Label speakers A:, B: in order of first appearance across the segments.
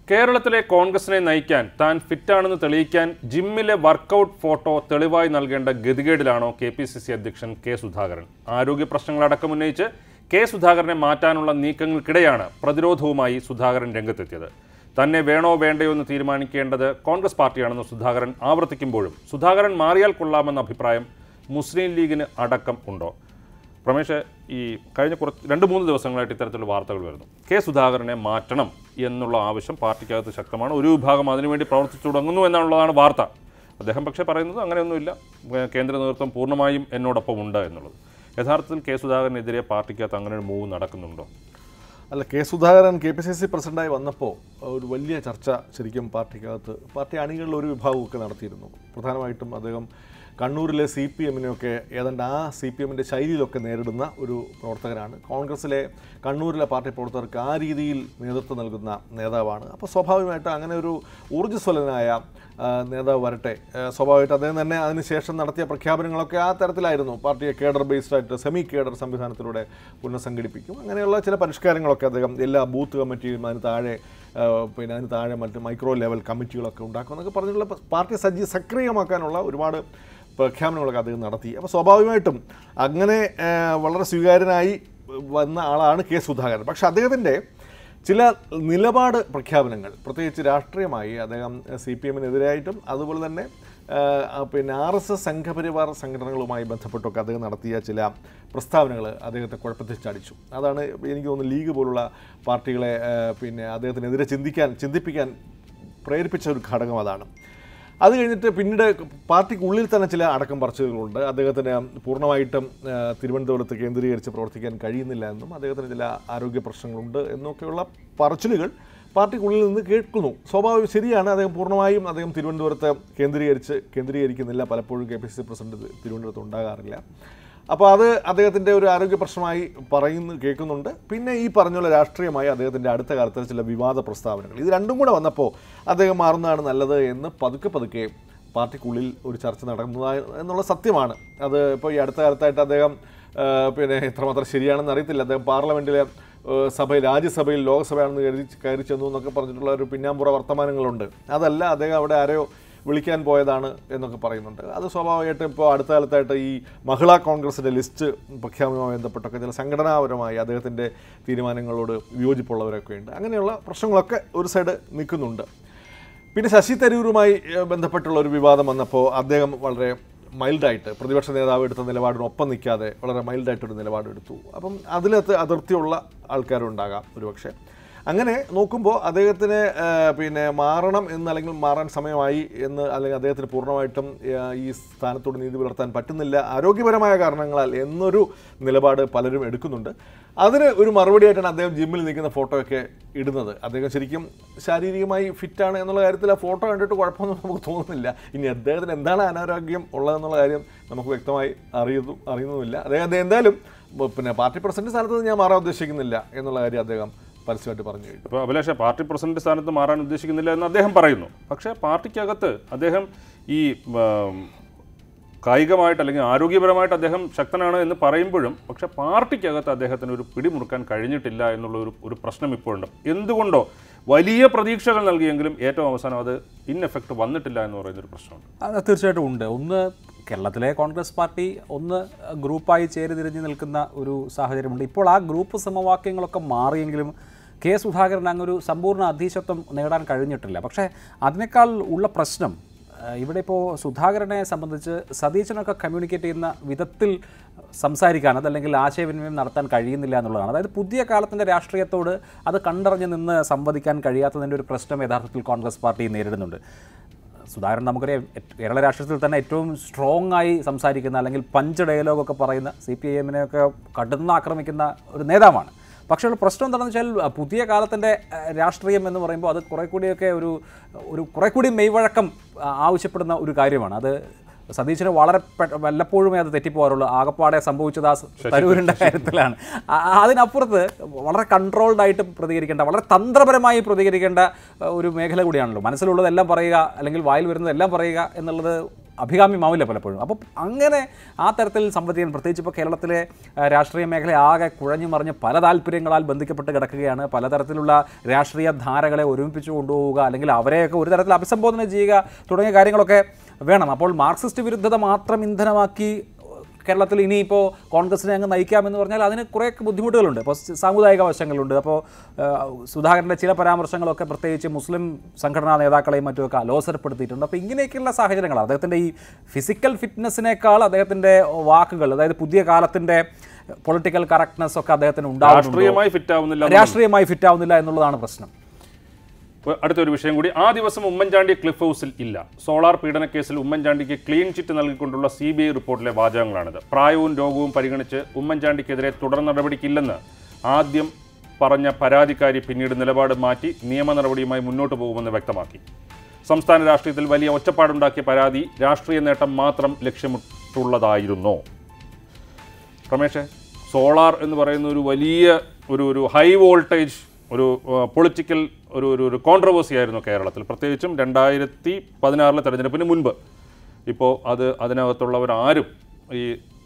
A: കേരളത്തിലെ കോൺഗ്രസിനെ നയിക്കാൻ താൻ ഫിറ്റാണെന്ന് തെളിയിക്കാൻ ജിമ്മിലെ വർക്കൗട്ട് ഫോട്ടോ തെളിവായി നൽകേണ്ട ഗതികേടിലാണോ കെ പി സി സി അധ്യക്ഷൻ കെ സുധാകരൻ ആരോഗ്യ പ്രശ്നങ്ങളടക്കം ഉന്നയിച്ച് കെ സുധാകരനെ മാറ്റാനുള്ള നീക്കങ്ങൾക്കിടെയാണ് പ്രതിരോധവുമായി സുധാകരൻ രംഗത്തെത്തിയത് തന്നെ വേണോ വേണ്ടയോ എന്ന് തീരുമാനിക്കേണ്ടത് കോൺഗ്രസ് പാർട്ടിയാണെന്ന് സുധാകരൻ ആവർത്തിക്കുമ്പോഴും സുധാകരൻ മാറിയാൽ കൊള്ളാമെന്ന അഭിപ്രായം മുസ്ലിം ലീഗിന് അടക്കം ഉണ്ടോ പ്രമേഷ് ഈ കഴിഞ്ഞ കുറച്ച് രണ്ട് മൂന്ന് ദിവസങ്ങളായിട്ട് ഇത്തരത്തിലുള്ള വാർത്തകൾ വരുന്നു കെ സുധാകരനെ മാറ്റണം എന്നുള്ള ആവശ്യം പാർട്ടിക്കകത്ത് ശക്തമാണ് ഒരു വിഭാഗം അതിനുവേണ്ടി പ്രവർത്തിച്ചു തുടങ്ങുന്നു എന്നുള്ളതാണ് വാർത്ത അദ്ദേഹം പക്ഷേ പറയുന്നത് അങ്ങനെയൊന്നുമില്ല ഏഹ് കേന്ദ്ര നേതൃത്വം പൂർണ്ണമായും എന്നോടൊപ്പം ഉണ്ട് എന്നുള്ളത് യഥാർത്ഥത്തിൽ കെ സുധാകരനെതിരെ പാർട്ടിക്കകത്ത് അങ്ങനെ ഒരു മൂവ് നടക്കുന്നുണ്ടോ
B: അല്ല K Sudhakaran K P C C പ്രസിഡന്റായി വന്നപ്പോൾ ഒരു വലിയ ചർച്ച ശരിക്കും പാർട്ടിക്കകത്ത് പാർട്ടി അണികളിൽ ഒരു വിഭാഗമൊക്കെ നടത്തിയിരുന്നു പ്രധാനമായിട്ടും അദ്ദേഹം കണ്ണൂരിലെ സി പി എമ്മിനെയൊക്കെ ഏതാണ്ട് ആ സി പി എമ്മിൻ്റെ ശൈലിയിലൊക്കെ നേരിടുന്ന ഒരു പ്രവർത്തകനാണ് കോൺഗ്രസിലെ കണ്ണൂരിലെ പാർട്ടി പ്രവർത്തകർക്ക് ആ രീതിയിൽ നേതൃത്വം നൽകുന്ന നേതാവാണ് അപ്പോൾ സ്വാഭാവികമായിട്ട് അങ്ങനെ ഒരു ഊർജ്ജസ്വലനായ ആ, നേതാവ് വരട്ടെ ആ, സ്വാഭാവികമായിട്ട് അദ്ദേഹം തന്നെ അതിനുശേഷം നടത്തിയ പ്രഖ്യാപനങ്ങളൊക്കെ ആ തരത്തിലായിരുന്നു പാർട്ടിയെ കേഡർ ബേസ്ഡ് ആയിട്ട് സെമി കേഡർ സംവിധാനത്തിലൂടെ പുനഃസംഘടിപ്പിക്കും അങ്ങനെയുള്ള ചില പരിഷ്കാരങ്ങളൊക്കെ അദ്ദേഹം എല്ലാ ബൂത്ത് കമ്മിറ്റിയും അതിന് താഴെ ആ, പിന്നെ അതിന് താഴെ മറ്റ് മൈക്രോ ലെവൽ കമ്മിറ്റികളൊക്കെ ഉണ്ടാക്കും എന്നൊക്കെ പറഞ്ഞിട്ടുള്ള പാർട്ടി സജ്ജീ സക്രിയമാക്കാനുള്ള ഒരുപാട് പ്രഖ്യാപനങ്ങളൊക്കെ അദ്ദേഹം നടത്തി അപ്പോൾ സ്വാഭാവികമായിട്ടും അങ്ങനെ ആ, വളരെ സ്വീകാര്യനായി വന്ന ആളാണ് കെ സുധാകരൻ പക്ഷേ അദ്ദേഹത്തിൻ്റെ ചില നിലപാട് പ്രഖ്യാപനങ്ങൾ പ്രത്യേകിച്ച് രാഷ്ട്രീയമായി അദ്ദേഹം സി പി എമ്മിനെതിരായിട്ടും അതുപോലെ തന്നെ ആ, ആ, പിന്നെ ആർ എസ് എസ് സംഘപരിവാർ സംഘടനകളുമായി ബന്ധപ്പെട്ടൊക്കെ അദ്ദേഹം നടത്തിയ ചില പ്രസ്താവനകൾ അദ്ദേഹത്തെ കുഴപ്പത്തിൽ ചാടിച്ചു അതാണ് എനിക്ക് തോന്നുന്നു ലീഗ് പോലുള്ള പാർട്ടികളെ ആ, പിന്നെ അദ്ദേഹത്തിനെതിരെ ചിന്തിക്കാൻ ചിന്തിപ്പിക്കാൻ പ്രേരിപ്പിച്ച ഒരു ഘടകം അതാണ് അത് കഴിഞ്ഞിട്ട് പിന്നീട് പാർട്ടിക്കുള്ളിൽ തന്നെ ചില അടക്കം പറച്ചിലുകളുണ്ട് അദ്ദേഹത്തിന് പൂർണ്ണമായിട്ടും ആ, തിരുവനന്തപുരത്ത് കേന്ദ്രീകരിച്ച് പ്രവർത്തിക്കാൻ കഴിയുന്നില്ല എന്നും അദ്ദേഹത്തിന് ചില ആരോഗ്യ പ്രശ്നങ്ങളുണ്ട് എന്നൊക്കെയുള്ള പറച്ചിലുകൾ പാർട്ടിക്കുള്ളിൽ നിന്ന് കേൾക്കുന്നു സ്വാഭാവികം ശരിയാണ് അദ്ദേഹം പൂർണ്ണമായും അദ്ദേഹം തിരുവനന്തപുരത്ത് കേന്ദ്രീകരിച്ച് കേന്ദ്രീകരിക്കുന്നില്ല പലപ്പോഴും K P C C president തിരുവനന്തപുരത്ത് ഉണ്ടാകാറില്ല അപ്പോൾ അത് അദ്ദേഹത്തിൻ്റെ ഒരു ആരോഗ്യ പ്രശ്നമായി പറയുന്നു കേൾക്കുന്നുണ്ട് പിന്നെ ഈ പറഞ്ഞ പോലെ രാഷ്ട്രീയമായി അദ്ദേഹത്തിൻ്റെ അടുത്ത കാലത്ത് ചില വിവാദ പ്രസ്താവനകൾ ഇത് രണ്ടും കൂടെ വന്നപ്പോൾ അദ്ദേഹം മാറുന്നതാണ് നല്ലത് എന്ന് പതുക്കെ പതുക്കെ പാർട്ടിക്കുള്ളിൽ ഒരു ചർച്ച നടക്കുന്നതായി എന്നുള്ള സത്യമാണ് അത് ഇപ്പോൾ ഈ അടുത്ത കാലത്തായിട്ട് അദ്ദേഹം ആ, പിന്നെ എത്രമാത്രം ശരിയാണെന്ന് അറിയത്തില്ല അദ്ദേഹം പാർലമെൻറ്റിലെ സഭയിൽ രാജ്യസഭയിൽ ലോകസഭയാണെന്ന് കരുതി കയറി ചെന്നു എന്നൊക്കെ പറഞ്ഞിട്ടുള്ള ഒരു പിന്നാമ്പുറ വർത്തമാനങ്ങളുണ്ട് അതല്ല അദ്ദേഹം അവിടെ ആരെയോ വിളിക്കാൻ പോയതാണ് എന്നൊക്കെ പറയുന്നുണ്ട് അത് സ്വാഭാവികമായിട്ടും ഇപ്പോൾ അടുത്ത കാലത്തായിട്ട് ഈ മഹിളാ കോൺഗ്രസിൻ്റെ ലിസ്റ്റ് പ്രഖ്യാപനവുമായി ബന്ധപ്പെട്ടൊക്കെ ചില സംഘടനാപരമായി അദ്ദേഹത്തിൻ്റെ തീരുമാനങ്ങളോട് വിയോജിപ്പുള്ളവരൊക്കെ ഉണ്ട് അങ്ങനെയുള്ള പ്രശ്നങ്ങളൊക്കെ ഒരു സൈഡ് നിൽക്കുന്നുണ്ട് പിന്നെ ശശി തരൂരുമായി ഏഹ്, ബന്ധപ്പെട്ടുള്ള ഒരു വിവാദം വന്നപ്പോൾ അദ്ദേഹം വളരെ മൈൽഡായിട്ട് പ്രതിപക്ഷ നേതാവ് എടുത്ത നിലപാടിനൊപ്പം നിൽക്കാതെ വളരെ മൈൽഡായിട്ടൊരു നിലപാടെടുത്തു അപ്പം അതിലകത്ത് അതിർത്തിയുള്ള ആൾക്കാരുണ്ടാകാം ഒരുപക്ഷെ അങ്ങനെ നോക്കുമ്പോൾ അദ്ദേഹത്തിന് ഏഹ്, പിന്നെ മാറണം എന്ന് അല്ലെങ്കിൽ മാറാൻ സമയമായി എന്ന് അല്ലെങ്കിൽ അദ്ദേഹത്തിന് പൂർണ്ണമായിട്ടും ഏഹ്, ഈ സ്ഥാനത്തോട് നീതി പുലർത്താൻ പറ്റുന്നില്ല ആരോഗ്യപരമായ കാരണങ്ങളാൽ എന്നൊരു നിലപാട് പലരും എടുക്കുന്നുണ്ട് അതിന് ഒരു മറുപടിയായിട്ടാണ് അദ്ദേഹം ജിമ്മിൽ നിൽക്കുന്ന ഫോട്ടോയൊക്കെ ഇടുന്നത് അദ്ദേഹം ശരിക്കും ശാരീരികമായി ഫിറ്റാണ് എന്നുള്ള കാര്യത്തിൽ ആ ഫോട്ടോ കണ്ടിട്ട് കുഴപ്പമൊന്നും നമുക്ക് തോന്നുന്നില്ല ഇനി അദ്ദേഹത്തിന് എന്താണ് അനാരോഗ്യം ഉള്ളതെന്നുള്ള കാര്യം നമുക്ക് വ്യക്തമായി അറിയുന്നു അറിയുന്നുമില്ല അദ്ദേഹം അദ്ദേഹം എന്തായാലും ബ- പിന്നെ പാർട്ടി പ്രസിഡന്റ് സ്ഥാനത്ത് നിന്ന് ഞാൻ മാറാൻ ഉദ്ദേശിക്കുന്നില്ല എന്നുള്ള കാര്യം അദ്ദേഹം പരസ്യമായിട്ട് പറഞ്ഞു കഴിഞ്ഞു
A: ഇപ്പോൾ അഭിലാഷ പാർട്ടി പ്രസിഡന്റ് സ്ഥാനത്ത് മാറാൻ ഉദ്ദേശിക്കുന്നില്ല എന്ന് അദ്ദേഹം പറയുന്നു പക്ഷേ പാർട്ടിക്കകത്ത് അദ്ദേഹം ഈ ഉം, കായികമായിട്ട് അല്ലെങ്കിൽ ആരോഗ്യപരമായിട്ട് അദ്ദേഹം ശക്തനാണ് എന്ന് പറയുമ്പോഴും പക്ഷേ പാർട്ടിക്കകത്ത് അദ്ദേഹത്തിന് ഒരു പിടിമുറുക്കാൻ കഴിഞ്ഞിട്ടില്ല എന്നുള്ള ഒരു ഒരു പ്രശ്നം ഇപ്പോഴുണ്ട് എന്തുകൊണ്ടോ വലിയ പ്രതീക്ഷകൾ നൽകിയെങ്കിലും ഏറ്റവും അവസാനം അത് ഇൻ എഫക്റ്റ് വന്നിട്ടില്ല എന്ന് പറയുന്നൊരു പ്രശ്നമുണ്ട്
C: അത് തീർച്ചയായിട്ടും ഉണ്ട് ഒന്ന് കേരളത്തിലെ കോൺഗ്രസ് പാർട്ടി ഒന്ന് ഗ്രൂപ്പായി ചേരിതിരിഞ്ഞ് നിൽക്കുന്ന ഒരു സാഹചര്യമുണ്ട് ഇപ്പോൾ ആ ഗ്രൂപ്പ് സമവാക്യങ്ങളൊക്കെ മാറിയെങ്കിലും കെ സുധാകരൻ അങ്ങൊരു സമ്പൂർണ്ണ അധീശത്വം നേടാൻ കഴിഞ്ഞിട്ടില്ല പക്ഷേ അതിനേക്കാൾ ഉള്ള പ്രശ്നം ഏഹ് ഇവിടെ ഇപ്പോൾ സുധാകരനെ സംബന്ധിച്ച് സതീശനൊക്കെ കമ്മ്യൂണിക്കേറ്റ് ചെയ്യുന്ന വിധത്തിൽ സംസാരിക്കാൻ അതല്ലെങ്കിൽ ആശയവിനിമയം നടത്താൻ കഴിയുന്നില്ല എന്നുള്ളതാണ് അതായത് പുതിയ കാലത്തിൻ്റെ രാഷ്ട്രീയത്തോട് അത് കണ്ടറിഞ്ഞ് നിന്ന് സംവദിക്കാൻ കഴിയാത്തതിൻ്റെ ഒരു പ്രശ്നം യഥാർത്ഥത്തിൽ കോൺഗ്രസ് പാർട്ടി നേരിടുന്നുണ്ട് സുധാകരൻ നമുക്കറിയാം ഏറ്റ- കേരള രാഷ്ട്രീയത്തിൽ തന്നെ ഏറ്റവും സ്ട്രോങ് ആയി സംസാരിക്കുന്ന അല്ലെങ്കിൽ പഞ്ച് ഡയലോഗൊക്കെ പറയുന്ന സി പി ഐ എമ്മിനെയൊക്കെ കടന്ന് ആക്രമിക്കുന്ന ഒരു നേതാവാണ് പക്ഷേ ഉള്ള പ്രശ്നം എന്താണെന്ന് വെച്ചാൽ അഹ് പുതിയ കാലത്തിൻ്റെ അഹ് രാഷ്ട്രീയം എന്ന് പറയുമ്പോൾ അത് കുറെ കൂടിയൊക്കെ ഒരു ഒരു കുറെ കൂടി മെയ്വഴക്കം അഹ് ആവശ്യപ്പെടുന്ന ഒരു കാര്യമാണ് അത് സതീശന് വളരെ പെ- വല്ലപ്പോഴുമേ അത് തെറ്റിപ്പോകാറുള്ളൂ ആകപ്പാടെ സംഭവിച്ചത് ആ സ- തരൂരിൻ്റെ കാര്യത്തിലാണ് ആ- അതിനപ്പുറത്ത് വളരെ കൺട്രോൾഡ് ആയിട്ട് പ്രതികരിക്കേണ്ട വളരെ തന്ത്രപരമായി പ്രതികരിക്കേണ്ട അഹ് ഒരു മേഖല കൂടിയാണല്ലോ മനസ്സിലുള്ളതെല്ലാം പറയുക അല്ലെങ്കിൽ വായിൽ വരുന്നതെല്ലാം പറയുക എന്നുള്ളത് അഭികാമ്യമാവില്ല പലപ്പോഴും അപ്പോൾ അങ്ങനെ ആ തരത്തിൽ സംവദിക്കാൻ പ്രത്യേകിച്ച് ഇപ്പോൾ കേരളത്തിലെ ആ, രാഷ്ട്രീയ മേഖല ആകെ കുഴഞ്ഞു മറിഞ്ഞ് പല താല്പര്യങ്ങളാൽ ബന്ധിക്കപ്പെട്ട് കിടക്കുകയാണ് പലതരത്തിലുള്ള രാഷ്ട്രീയ ധാരകളെ ഒരുമിപ്പിച്ച് കൊണ്ടുപോവുക അല്ലെങ്കിൽ അവരെയൊക്കെ ഒരു തരത്തിൽ അഭിസംബോധന ചെയ്യുക തുടങ്ങിയ കാര്യങ്ങളൊക്കെ വേണം അപ്പോൾ മാർക്സിസ്റ്റ് വിരുദ്ധത മാത്രം ഇന്ധനമാക്കി കേരളത്തിൽ ഇനിയിപ്പോൾ കോൺഗ്രസിനെ അങ്ങ് നയിക്കാമെന്ന് പറഞ്ഞാൽ അതിന് കുറേയൊക്കെ ബുദ്ധിമുട്ടുകളുണ്ട് ഇപ്പോൾ സ- സാമുദായിക വശങ്ങളുണ്ട് അപ്പോൾ ആ, സുധാകരൻ്റെ ചില പരാമർശങ്ങളൊക്കെ പ്രത്യേകിച്ച് മുസ്ലിം സംഘടനാ നേതാക്കളെയും മറ്റുമൊക്കെ അലോസരപ്പെടുത്തിയിട്ടുണ്ട് അപ്പോൾ ഇങ്ങനെയൊക്കെയുള്ള സാഹചര്യങ്ങളാണ് അദ്ദേഹത്തിൻ്റെ ഈ ഫിസിക്കൽ ഫിറ്റ്നസ്സിനേക്കാൾ അദ്ദേഹത്തിൻ്റെ വാക്കുകൾ അതായത് പുതിയ കാലത്തിൻ്റെ പൊളിറ്റിക്കൽ കറക്റ്റ്നെസ് ഒക്കെ അദ്ദേഹത്തിന് ഉണ്ടാകുന്നുണ്ടോ
A: രാഷ്ട്രീയമായി ഫിറ്റ് ആവുന്നില്ല
C: രാഷ്ട്രീയമായി ഫിറ്റ് ആവുന്നില്ല എന്നുള്ളതാണ് പ്രശ്നം
A: ഒ- അടുത്തൊരു വിഷയം കൂടി ആ ദിവസം ഉമ്മൻചാണ്ടി ക്ലിഫ് ഹൗസിൽ ഇല്ല സോളാർ പീഡനക്കേസിൽ ഉമ്മൻചാണ്ടിക്ക് ക്ലീൻ ചിറ്റ് നൽകിക്കൊണ്ടുള്ള സി ബി ഐ റിപ്പോർട്ടിലെ വാചകങ്ങളാണിത് പ്രായവും രോഗവും പരിഗണിച്ച് ഉമ്മൻചാണ്ടിക്കെതിരെ തുടർ നടപടിക്കില്ലെന്ന് ആദ്യം പറഞ്ഞ പരാതിക്കാരി പിന്നീട് നിലപാട് മാറ്റി നിയമ നടപടിയുമായി മുന്നോട്ട് പോകുമെന്ന് വ്യക്തമാക്കി സംസ്ഥാന രാഷ്ട്രീയത്തിൽ വലിയ ഒച്ചപ്പാടുണ്ടാക്കിയ പരാതി രാഷ്ട്രീയ നേട്ടം മാത്രം ലക്ഷ്യമിട്ടുള്ളതായിരുന്നോ രമേഷ് സോളാർ എന്ന് പറയുന്ന ഒരു വലിയ ഒരു ഒരു ഹൈ വോൾട്ടേജ് ഒരു പൊളിറ്റിക്കൽ ഒരു ഒരു ഒരു കോൺട്രവേഴ്സി ആയിരുന്നു കേരളത്തിൽ പ്രത്യേകിച്ചും രണ്ടായിരത്തി പതിനാറിലെ തെരഞ്ഞെടുപ്പിന് മുൻപ് ഇപ്പോൾ അത് അതിനകത്തുള്ളവർ ആരും ഈ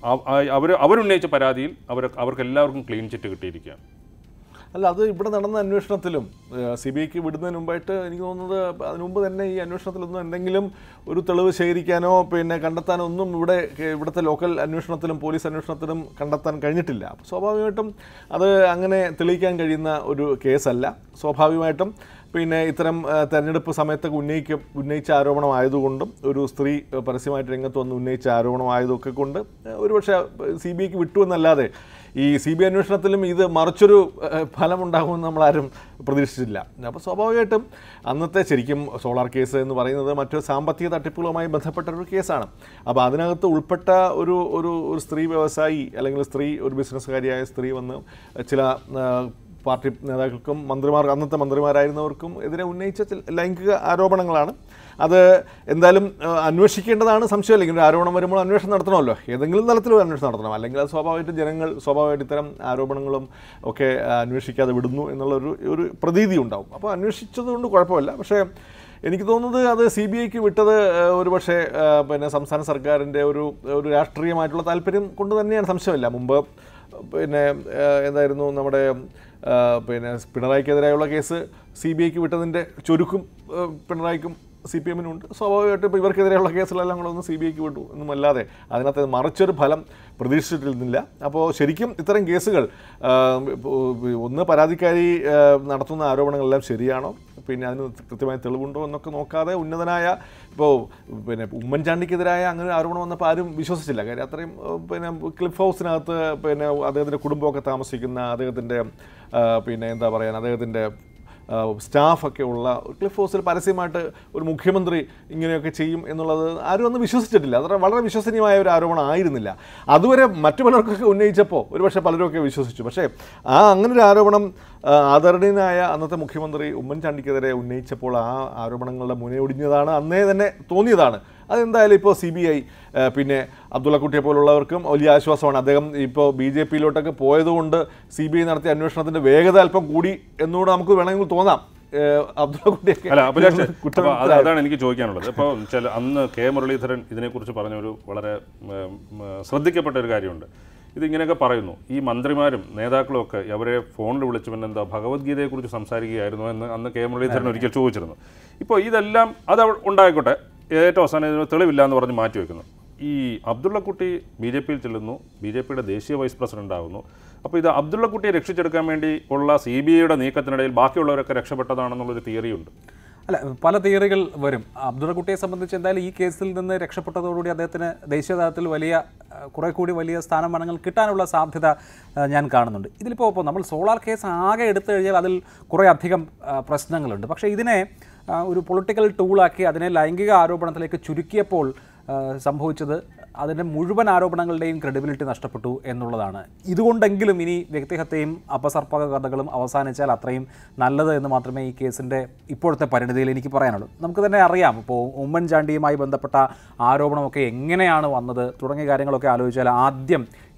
A: അവർ അവരുന്നയിച്ച പരാതിയിൽ അവർ അവർക്ക് എല്ലാവർക്കും ക്ലീൻ ചിറ്റ് കിട്ടിയിരിക്കുകയാണ്
B: അല്ല അത് ഇവിടെ നടന്ന അന്വേഷണത്തിലും സി ബി ഐക്ക് വിടുന്നതിന് മുമ്പായിട്ട് എനിക്ക് തോന്നുന്നത് അതിനു മുമ്പ് തന്നെ ഈ അന്വേഷണത്തിലൊന്നും എന്തെങ്കിലും ഒരു തെളിവ് ശേഖരിക്കാനോ പിന്നെ കണ്ടെത്താനോ ഒന്നും ഇവിടെ കേ- ഇവിടുത്തെ ലോക്കൽ അന്വേഷണത്തിലും പോലീസ് അന്വേഷണത്തിലും കണ്ടെത്താൻ കഴിഞ്ഞിട്ടില്ല അപ്പോൾ സ്വാഭാവികമായിട്ടും അത് അങ്ങനെ തെളിയിക്കാൻ കഴിയുന്ന ഒരു കേസല്ല സ്വാഭാവികമായിട്ടും പിന്നെ ഇത്തരം ആ, തെരഞ്ഞെടുപ്പ് സമയത്തൊക്കെ ഉന്നയിക്ക ഉന്നയിച്ച ആരോപണമായതുകൊണ്ടും ഒരു സ്ത്രീ ആ, പരസ്യമായിട്ട് രംഗത്ത് വന്ന് ഉന്നയിച്ച ആരോപണമായതൊക്കെ കൊണ്ട് ആ, ഒരുപക്ഷെ സി ബി ഐക്ക് വിട്ടു എന്നല്ലാതെ ഈ സി ബി ഐ അന്വേഷണത്തിലും ഇത് മറിച്ചൊരു ഏഹ്, ഫലമുണ്ടാകുമെന്ന് നമ്മളാരും പ്രതീക്ഷിച്ചില്ല അപ്പോൾ സ്വാഭാവികമായിട്ടും അന്നത്തെ ശരിക്കും സോളാർ കേസ് എന്ന് പറയുന്നത് മറ്റു സാമ്പത്തിക തട്ടിപ്പുകളുമായി ബന്ധപ്പെട്ട ഒരു കേസാണ് അപ്പോൾ അതിനകത്ത് ഉൾപ്പെട്ട ഒരു ഒരു ഒരു സ്ത്രീ വ്യവസായി അല്ലെങ്കിൽ സ്ത്രീ ഒരു ബിസിനസ്സുകാരിയായ സ്ത്രീ വന്ന് ചില ആ, പാർട്ടി നേതാക്കൾക്കും മന്ത്രിമാർ അന്നത്തെ മന്ത്രിമാരായിരുന്നവർക്കും എതിരെ ഉന്നയിച്ച ചില ലൈംഗിക ആരോപണങ്ങളാണ് അത് എന്തായാലും ആ, അന്വേഷിക്കേണ്ടതാണ് സംശയമില്ലെങ്കിൽ ഒരു ആരോപണം വരുമ്പോൾ അന്വേഷണം നടത്തണമല്ലോ ഏതെങ്കിലും തലത്തിൽ ഒരു അന്വേഷണം നടത്തണം അല്ലെങ്കിൽ അത് സ്വാഭാവികമായിട്ടും ജനങ്ങൾ സ്വാഭാവികമായിട്ട് ഇത്തരം ആരോപണങ്ങളും ഒക്കെ ആ, അന്വേഷിക്കാതെ വിടുന്നു എന്നുള്ളൊരു ഒരു പ്രതീതി ഉണ്ടാവും അപ്പോൾ അന്വേഷിച്ചതുകൊണ്ട് കുഴപ്പമില്ല പക്ഷേ എനിക്ക് തോന്നുന്നത് അത് സി ബി ഐക്ക് വിട്ടത് ആ, ഒരു പക്ഷേ ആ, പിന്നെ സംസ്ഥാന സർക്കാരിൻ്റെ ഒരു ഒരു രാഷ്ട്രീയമായിട്ടുള്ള താല്പര്യം കൊണ്ട് തന്നെയാണ് സംശയമില്ല മുമ്പ് പിന്നെ ആ, എന്തായിരുന്നു നമ്മുടെ ആ, പിന്നെ പിണറായിക്കെതിരായുള്ള കേസ് സി ബി ഐക്ക് വിട്ടതിൻ്റെ ചുരുക്കും ആ, പിണറായിക്കും സി പി എമ്മിനും ഉണ്ട് സ്വാഭാവികമായിട്ടും ഇപ്പോൾ ഇവർക്കെതിരെയുള്ള കേസുകളെല്ലാം കൂടെ ഒന്ന് സി ബി ഐക്ക് വിട്ടു എന്നുമല്ലാതെ അതിനകത്ത് മറിച്ചൊരു ഫലം പ്രതീക്ഷിച്ചിട്ടിരുന്നില്ല അപ്പോൾ ശരിക്കും ഇത്തരം കേസുകൾ ആ, ഇപ്പോൾ ഒന്ന് പരാതിക്കാരി ആ, നടത്തുന്ന ആരോപണങ്ങളെല്ലാം ശരിയാണോ പിന്നെ അതിന് കൃത്യമായ തെളിവുണ്ടോ എന്നൊക്കെ നോക്കാതെ ഉന്നതനായ ഇപ്പോൾ പിന്നെ ഉമ്മൻചാണ്ടിക്കെതിരായ അങ്ങനെ ഒരു ആരോപണം വന്നപ്പോൾ ആരും വിശ്വസിച്ചില്ല കാര്യം അത്രയും ഏഹ്, പിന്നെ ക്ലിഫ് ഹൗസിനകത്ത് പിന്നെ അദ്ദേഹത്തിൻ്റെ കുടുംബമൊക്കെ താമസിക്കുന്ന അദ്ദേഹത്തിൻ്റെ ആ, പിന്നെ എന്താ പറയുക അദ്ദേഹത്തിൻ്റെ സ്റ്റാഫൊക്കെ ഉള്ള ക്ലിഫ് ഹൗസിൽ പരസ്യമായിട്ട് ഒരു മുഖ്യമന്ത്രി ഇങ്ങനെയൊക്കെ ചെയ്യും എന്നുള്ളത് ആരും ഒന്നും വിശ്വസിച്ചിട്ടില്ല അത് വളരെ വിശ്വസനീയമായ ഒരു ആരോപണം ആയിരുന്നില്ല അതുവരെ മറ്റു പലർക്കൊക്കെ ഉന്നയിച്ചപ്പോൾ ഒരുപക്ഷെ പലരുമൊക്കെ വിശ്വസിച്ചു പക്ഷേ ആ അങ്ങനെ ഒരു ആരോപണം ആ, ആദരണീയനായ അന്നത്തെ മുഖ്യമന്ത്രി ഉമ്മൻചാണ്ടിക്കെതിരെ ഉന്നയിച്ചപ്പോൾ ആ ആരോപണങ്ങളുടെ മുനയൊടിഞ്ഞതാണ് അന്നേ തന്നെ തോന്നിയതാണ് അതെന്തായാലും ഇപ്പോൾ സി ബി ഐ പിന്നെ അബ്ദുള്ളക്കുട്ടിയെ പോലുള്ളവർക്കും വലിയ ആശ്വാസമാണ് അദ്ദേഹം ഇപ്പോൾ ബി ജെ പിയിലോട്ടൊക്കെ പോയതുകൊണ്ട് സി ബി ഐ നടത്തിയ അന്വേഷണത്തിൻ്റെ വേഗത അല്പം കൂടി എന്നുകൂടെ നമുക്ക് വേണമെങ്കിൽ തോന്നാം ഏഹ് അബ്ദുള്ളക്കുട്ടിയൊക്കെ
A: അല്ല അഭിലാഷ് അപ്പൊ അത്
B: കുറ്റവിമുക്തരായി.
A: അതാണ് എനിക്ക് ചോദിക്കാനുള്ളത് ഇപ്പോൾ ചില അന്ന് കെ മുരളീധരൻ ഇതിനെക്കുറിച്ച് പറഞ്ഞ ഒരു വളരെ ഉം, ഉം, ശ്രദ്ധിക്കപ്പെട്ട ഒരു കാര്യമുണ്ട് ഇതിങ്ങനെയൊക്കെ പറയുന്നു ഈ മന്ത്രിമാരും നേതാക്കളും ഒക്കെ അവരെ ഫോണിൽ വിളിച്ചു പിന്നെ എന്താ ഭഗവത്ഗീതയെക്കുറിച്ച് സംസാരിക്കുകയായിരുന്നു എന്ന് അന്ന് കെ മുരളീധരൻ ഒരിക്കൽ ചോദിച്ചിരുന്നു ഇപ്പോൾ ഇതെല്ലാം അത് അവ- ഉണ്ടായിക്കോട്ടെ ഏറ്റവും അവസാനം ഇതിന് തെളിവില്ല എന്ന് പറഞ്ഞ് മാറ്റി വെക്കുന്നു ഈ അബ്ദുള്ളക്കുട്ടി ബി ജെ പിയിൽ ചെല്ലുന്നു ബി ജെ പിയുടെ ദേശീയ വൈസ് പ്രസിഡന്റ് ആകുന്നു അപ്പോൾ ഇത് അബ്ദുള്ളക്കുട്ടിയെ രക്ഷിച്ചെടുക്കാൻ വേണ്ടി ഉള്ള സി ബി ഐയുടെ നീക്കത്തിനിടയിൽ ബാക്കിയുള്ളവരൊക്കെ രക്ഷപ്പെട്ടതാണെന്നുള്ളൊരു തിയറിയുണ്ട്
C: അല്ല പല തിയറികൾ വരും അബ്ദുള്ളക്കുട്ടിയെ സംബന്ധിച്ച് എന്തായാലും ഈ കേസിൽ നിന്ന് രക്ഷപ്പെട്ടതോടുകൂടി അദ്ദേഹത്തിന് ദേശീയ തലത്തിൽ വലിയ ആ, കുറെ കൂടി വലിയ സ്ഥാനമാനങ്ങൾ കിട്ടാനുള്ള സാധ്യത ആ, ഞാൻ കാണുന്നുണ്ട് ഇതിലിപ്പോൾ ഇപ്പോൾ നമ്മൾ സോളാർ കേസ് ആകെ എടുത്തു കഴിഞ്ഞാൽ അതിൽ കുറേ അധികം ആ, പ്രശ്നങ്ങളുണ്ട് പക്ഷേ ഇതിനെ ആ, ഒരു പൊളിറ്റിക്കൽ ടൂളാക്കി അതിനെ ലൈംഗിക ആരോപണത്തിലേക്ക് ചുരുക്കിയപ്പോൾ ആ, സംഭവിച്ചത് അതിൻ്റെ മുഴുവൻ ആരോപണങ്ങളുടെയും ക്രെഡിബിലിറ്റി നഷ്ടപ്പെട്ടു എന്നുള്ളതാണ് ഇതുകൊണ്ടെങ്കിലും ഇനി വ്യക്തിഹത്യയും അപസർപ്പക കഥകളും അവസാനിച്ചാൽ അത്രയും നല്ലത് എന്ന് മാത്രമേ ഈ കേസിൻ്റെ ഇപ്പോഴത്തെ പരിണിതിയിൽ എനിക്ക് പറയാനുള്ളൂ നമുക്ക് തന്നെ അറിയാം ഇപ്പോൾ ഉമ്മൻചാണ്ടിയുമായി ബന്ധപ്പെട്ട ആരോപണമൊക്കെ എങ്ങനെയാണ് വന്നത് തുടങ്ങിയ കാര്യങ്ങളൊക്കെ ആലോചിച്ചാൽ ആദ്യം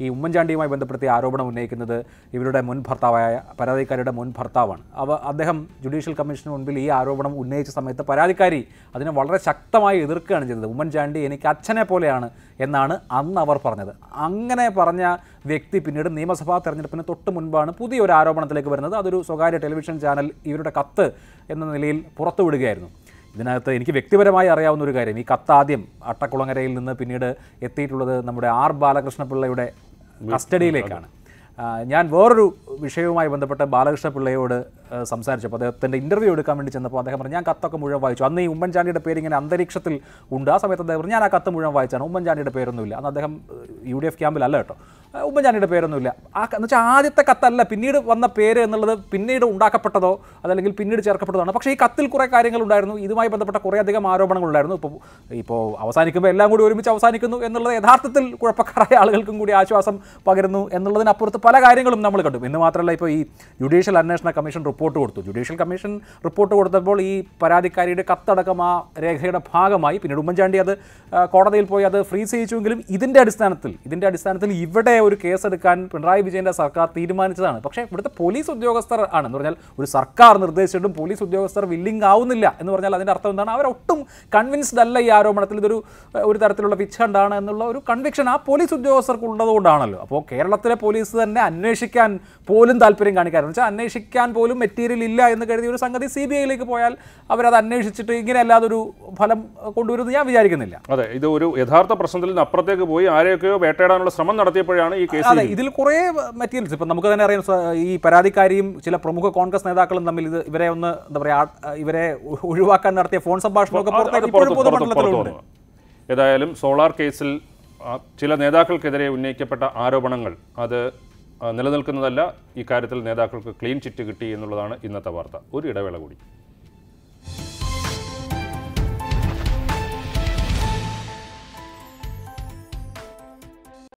C: ഈ ഉമ്മൻചാണ്ടിയുമായി ബന്ധപ്പെടുത്തി ആരോപണം ഉന്നയിക്കുന്നത് ഇവരുടെ മുൻ ഭർത്താവായ പരാതിക്കാരിയുടെ മുൻ ഭർത്താവാണ് അവ അദ്ദേഹം ജുഡീഷ്യൽ കമ്മീഷന് മുൻപിൽ ഈ ആരോപണം ഉന്നയിച്ച സമയത്ത് പരാതിക്കാരി അതിനെ വളരെ ശക്തമായി എതിർക്കുകയാണ് ചെയ്തത് ഉമ്മൻചാണ്ടി എനിക്ക് അച്ഛനെ പോലെയാണ് എന്നാണ് അന്ന് അവർ പറഞ്ഞത് അങ്ങനെ പറഞ്ഞ വ്യക്തി പിന്നീട് നിയമസഭാ തെരഞ്ഞെടുപ്പിന് തൊട്ട് മുൻപാണ് പുതിയൊരു ആരോപണത്തിലേക്ക് വരുന്നത് അതൊരു സ്വകാര്യ ടെലിവിഷൻ ചാനൽ ഇവരുടെ കത്ത് എന്ന നിലയിൽ പുറത്തുവിടുകയായിരുന്നു ഇതിനകത്ത് എനിക്ക് വ്യക്തിപരമായി അറിയാവുന്ന ഒരു കാര്യം ഈ കത്ത് ആദ്യം അട്ടക്കുളങ്ങരയിൽ നിന്ന് പിന്നീട് എത്തിയിട്ടുള്ളത് നമ്മുടെ ആർ ബാലകൃഷ്ണപിള്ളയുടെ കസ്റ്റഡിയിലേക്കാണ് ആ, ഞാൻ വേറൊരു വിഷയവുമായി ബന്ധപ്പെട്ട് ബാലകൃഷ്ണ പിള്ളയോട് ആ, സംസാരിച്ചപ്പോൾ അദ്ദേഹത്തിൻ്റെ ഇൻ്റർവ്യൂ എടുക്കാൻ വേണ്ടി ചെന്നപ്പോൾ അദ്ദേഹം പറഞ്ഞു ഞാൻ കത്തൊക്കെ മുഴുവൻ വായിച്ചു അന്ന് ഈ ഉമ്മൻചാണ്ടിയുടെ പേര് ഇങ്ങനെ അന്തരീക്ഷത്തിൽ ഉണ്ട് ആ സമയത്ത് അദ്ദേഹം പറഞ്ഞു ഞാൻ ആ കത്ത് മുഴുവൻ വായിച്ചാണ് ഉമ്മൻചാണ്ടിയുടെ പേരൊന്നുമില്ല അന്ന് അദ്ദേഹം യു ഡി എഫ് ക്യാമ്പിലല്ല കേട്ടോ ആ, ഉമ്മൻചാണ്ടിയുടെ പേരൊന്നുമില്ല ആ എന്ന് വെച്ചാൽ ആദ്യത്തെ കത്തല്ല പിന്നീട് വന്ന പേര് എന്നുള്ളത് പിന്നീട് ഉണ്ടാക്കപ്പെട്ടതോ അതല്ലെങ്കിൽ പിന്നീട് ചേർക്കപ്പെട്ടതാണ് പക്ഷേ ഈ കത്തിൽ കുറേ കാര്യങ്ങളുണ്ടായിരുന്നു ഇതുമായി ബന്ധപ്പെട്ട കുറേ അധികം ആരോപണങ്ങളുണ്ടായിരുന്നു ഇപ്പോൾ ഇപ്പോൾ അവസാനിക്കുമ്പോൾ എല്ലാം കൂടി ഒരുമിച്ച് അവസാനിക്കുന്നു എന്നുള്ളത് യഥാർത്ഥത്തിൽ കുഴപ്പക്കാരായ ആളുകൾക്കും കൂടി ആശ്വാസം പകരുന്നു എന്നുള്ളതിനപ്പുറത്ത് പല കാര്യങ്ങളും നമ്മൾ കണ്ടു എന്ന് മാത്രമല്ല ഇപ്പോൾ ഈ ജുഡീഷ്യൽ അന്വേഷണ കമ്മീഷൻ റിപ്പോർട്ട് കൊടുത്തു ജുഡീഷ്യൽ കമ്മീഷൻ റിപ്പോർട്ട് കൊടുത്തപ്പോൾ ഈ പരാതിക്കാരിയുടെ കത്തടക്കം ആ രേഖയുടെ ഭാഗമായി പിന്നീട് ഉമ്മൻചാണ്ടി അത് ആ, കോടതിയിൽ പോയി അത് ഫ്രീസ് ചെയ്യിച്ചുവെങ്കിലും ഇതിൻ്റെ അടിസ്ഥാനത്തിൽ ഇതിൻ്റെ അടിസ്ഥാനത്തിൽ ഇവിടെ ഒരു കേസെടുക്കാൻ പിണറായി വിജയൻ്റെ സർക്കാർ തീരുമാനിച്ചതാണ് പക്ഷേ ഇവിടുത്തെ പോലീസ് ഉദ്യോഗസ്ഥർ ആണ് എന്ന് പറഞ്ഞാൽ ഒരു സർക്കാർ നിർദ്ദേശിച്ചിട്ടും പോലീസ് ഉദ്യോഗസ്ഥർ വില്ലിംഗ് ആവുന്നില്ല എന്ന് പറഞ്ഞാൽ അതിൻ്റെ അർത്ഥം എന്താണ് അവരൊട്ടും കൺവിൻസ്ഡ് അല്ല ഈ ആരോപണത്തിൽ ഇതൊരു ഏഹ്, ഒരു തരത്തിലുള്ള വിച്ഛണ്ടാണ് എന്നുള്ള ഒരു കൺവിക്ഷൻ ആ പോലീസ് ഉദ്യോഗസ്ഥർക്ക് ഉള്ളതുകൊണ്ടാണല്ലോ അപ്പോൾ കേരളത്തിലെ പോലീസ് തന്നെ അന്വേഷിക്കാൻ പോലും താല്പര്യം കാണിക്കാറുണ്ട് വെച്ചാൽ അന്വേഷിക്കാൻ പോലും മെറ്റീരിയൽ ഇല്ല എന്ന് കരുതിയ ഒരു സംഗതി സി ബി ഐയിലേക്ക് പോയാൽ അവരത് അന്വേഷിച്ചിട്ട് ഇങ്ങനെ അല്ലാതൊരു ഫലം കൊണ്ടുവരുമെന്ന് ഞാൻ വിചാരിക്കുന്നില്ല
A: അതെ ഇത് ഒരു യഥാർത്ഥ പ്രശ്നത്തിൽ നിന്ന് അപ്പുറത്തേക്ക് പോയി ആരെയൊക്കെയോ വേട്ടയാടാനുള്ള ശ്രമം നടത്തിയപ്പോഴാണ് ഈ കേസ്
C: അതെ ഇതിൽ കുറേ മെറ്റീരിയൽസ് ഇപ്പം നമുക്ക് തന്നെ അറിയാം സ- ഈ പരാതിക്കാരിയും ചില പ്രമുഖ കോൺഗ്രസ് നേതാക്കളും തമ്മിൽ ഇത് ഇവരെ ഒന്ന് എന്താ പറയുക ഇവരെ ഒ- ഒഴിവാക്കാൻ നടത്തിയ ഫോൺ സംഭാഷണമൊക്കെ
A: അത്
C: പുറത്തേക്ക്
A: അത്
C: ഇപ്പോഴും
A: പുറത്ത് പുറത്ത്
C: പൊതുമണ്ഡലത്തിലുണ്ട്
A: പുറത്ത് വന്നു. ഏതായാലും സോളാർ കേസിൽ ആ, ചില നേതാക്കൾക്കെതിരെ ഉന്നയിക്കപ്പെട്ട ആരോപണങ്ങൾ അത് ആ, നിലനിൽക്കുന്നതല്ല ഇക്കാര്യത്തിൽ നേതാക്കൾക്ക് ക്ലീൻ ചിറ്റ് കിട്ടി എന്നുള്ളതാണ് ഇന്നത്തെ വാർത്ത ഒരു ഇടവേള കൂടി